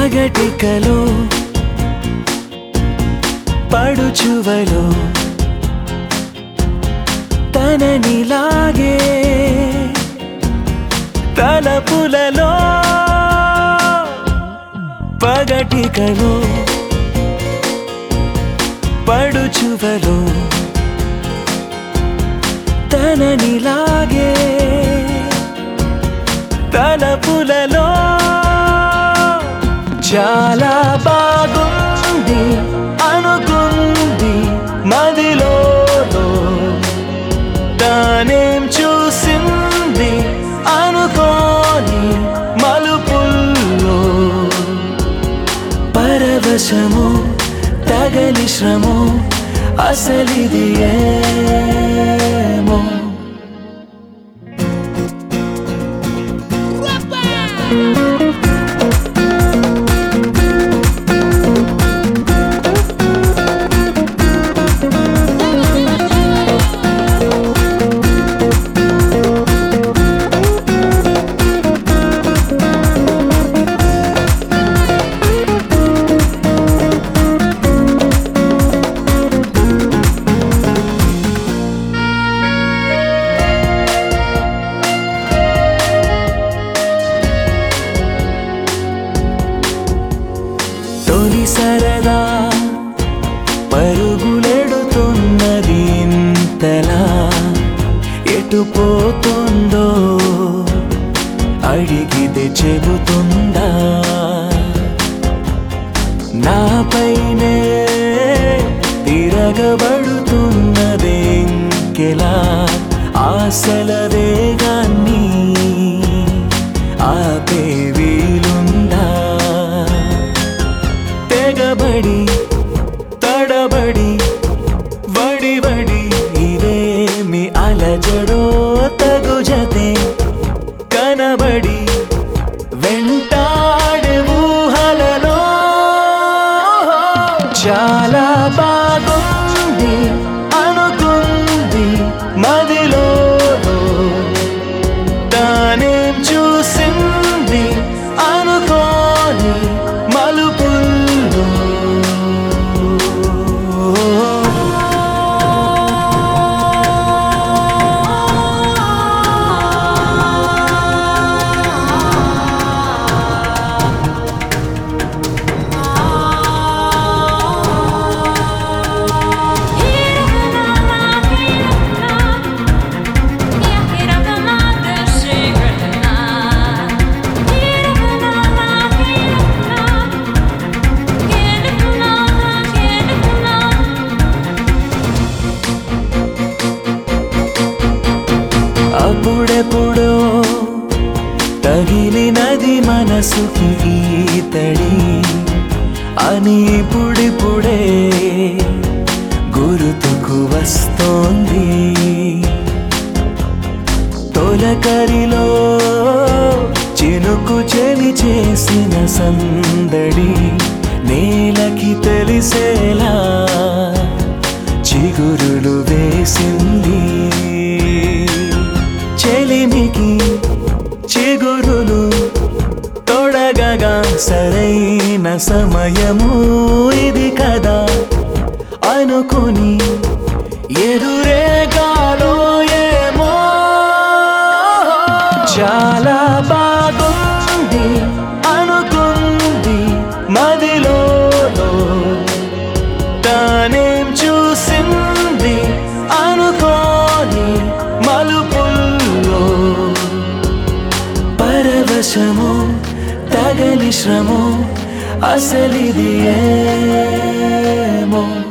పగటికలో పడుచువలో తననిలాగే తలపులలో పగటికలో పడుచువలో తననిలాగే తలపులలో చాలా బాగుంది అనుకుంది మదిలో తానేం చూసింది అనుకోని మలుపుల్లో పరవశము తగలి శ్రము అసలిది ఏమో తొలి సరదా పరుగులెడుతున్నది ఇంతలా ఎటు పోతుందో అడిగితే చెబుతుందా నాపైనే తిరగబడుతున్నదే ఇంకెలా ఆశల వేగాన్ని ఆపే వీలుందా తెగబడి తడబడి వడి వడి ఇదేమి అలజడో తగు జతే కనబడి వెంటాడే ఊహలలో చాలా బాగుంది అనుకుంది మదిలో తానేం చూసింది అనుకోని మలుపుల్లో అప్పుడెప్పుడో తగిలినది మనసుకి ఈతడి అని ఇప్పుడిప్పుడే గుర్తుకు వస్తోంది తొలకరిలో చినుకు చెలి చేసిన సందడి నేలకి తెలిసేలా చిగురులు వేసింది చెలిమికి చిగురులు తొడగగా సరైన సమయము ఇది కదా అనుకుని ఎదురేగాలో ఏమో చాలా బాగుంది అనుకుంది మదిలో తానేం చూసింది అనుకోని మలుపుల్లో పరవశము తగలి శ్రము అసలిది ఏమో